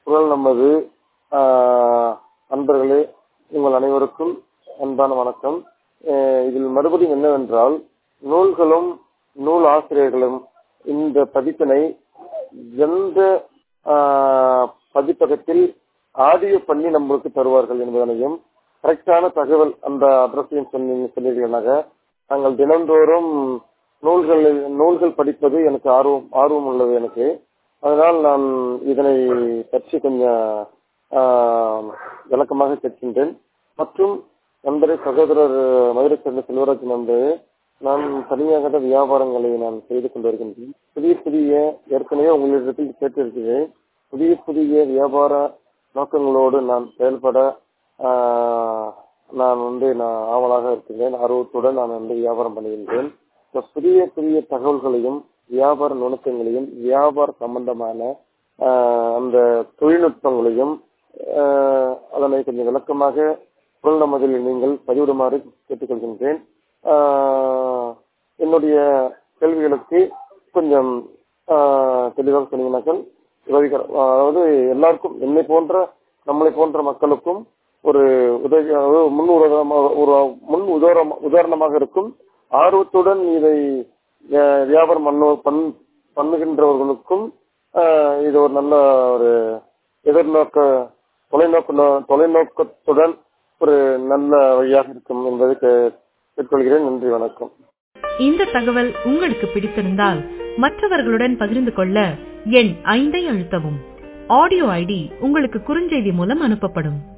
குரல் நமது ஆஹ், அன்பர்களே உங்கள் அனைவருக்கும் அன்பான வணக்கம் அஹ், இதில் மறுபடியும் என்னவென்றால் நூல்களும் நூல் ஆசிரியர்களும் இந்த பதிப்பினை எந்த ஆஹ், பதிப்பகத்தில் ஆடியோ பண்ணி நம்மளுக்கு தருவார்கள் என்பதனையும் கரெக்டான தகவல் அந்த அட்ரஸையும் சொன்னீங்க சொன்னீர்களாக நாங்கள் தினந்தோறும் நூல்கள் நூல்கள் படிப்பது எனக்கு ஆர்வம் ஆர்வம் உள்ளது எனக்கு அதனால் நான் இதனை பற்றி கொஞ்சம் ஆஹ், விளக்கமாக கேட்கின்றேன் மற்றும் நண்பரை சகோதரர் மதுரை சேர்ந்த செல்வராஜ் நண்பரே நான் தனியாக வியாபாரங்களை நான் செய்து கொண்டு வருகின்றேன் புதிய புதிய ஏற்கனவே உங்களிடத்தில் கேட்டிருக்கிறேன் புதிய புதிய வியாபார நோக்கங்களோடு நான் செயல்பட ஆஹ், நான் வந்து நான் ஆவலாக இருக்கின்றேன் ஆர்வத்துடன் நான் வந்து வியாபாரம் பண்ணுகின்றேன் இந்த புதிய புதிய தகவல்களையும் வியாபார நுணுக்கங்களையும் வியாபார சம்பந்தமான ஆஹ், அந்த தொழில்நுட்பங்களையும் ஆஹ், அதனை கொஞ்சம் விளக்கமாக குரல் நமதில் நீங்கள் பதிவிடுமாறு கேட்டுக்கொள்கின்றேன் ஆஹ், என்னுடைய கேள்விகளுக்கு கொஞ்சம் ஆஹ், தெளிவாக சொன்னீங்கன்னாக்கள் உதவிகர அதாவது எல்லாருக்கும் என்னை போன்ற நம்மளை போன்ற மக்களுக்கும் ஒரு உதவி அதாவது முன் உதாரணமாக ஒரு முன் உதாரண உதாரணமாக இருக்கும் ஆர்வத்துடன் இதை அஹ், வியாபாரம் பண்ணு பண்- பண்ணுகின்றவர்களுக்கும் ஆஹ், இது ஒரு நல்ல ஒரு எதிர்நோக்க தொலைநோக்கு நோ- தொலைநோக்கத்துடன் ஒரு நல்ல வழியாக இருக்கும் என்பதை கே- கேட்டுக்கொள்கிறேன் நன்றி வணக்கம் இந்த தகவல் உங்களுக்கு பிடித்திருந்தால் மற்றவர்களுடன் பகிர்ந்து கொள்ள எண் ஐந்தை அழுத்தவும் ஆடியோ ஐடி உங்களுக்கு குறுஞ்செய்தி மூலம் அனுப்பப்படும்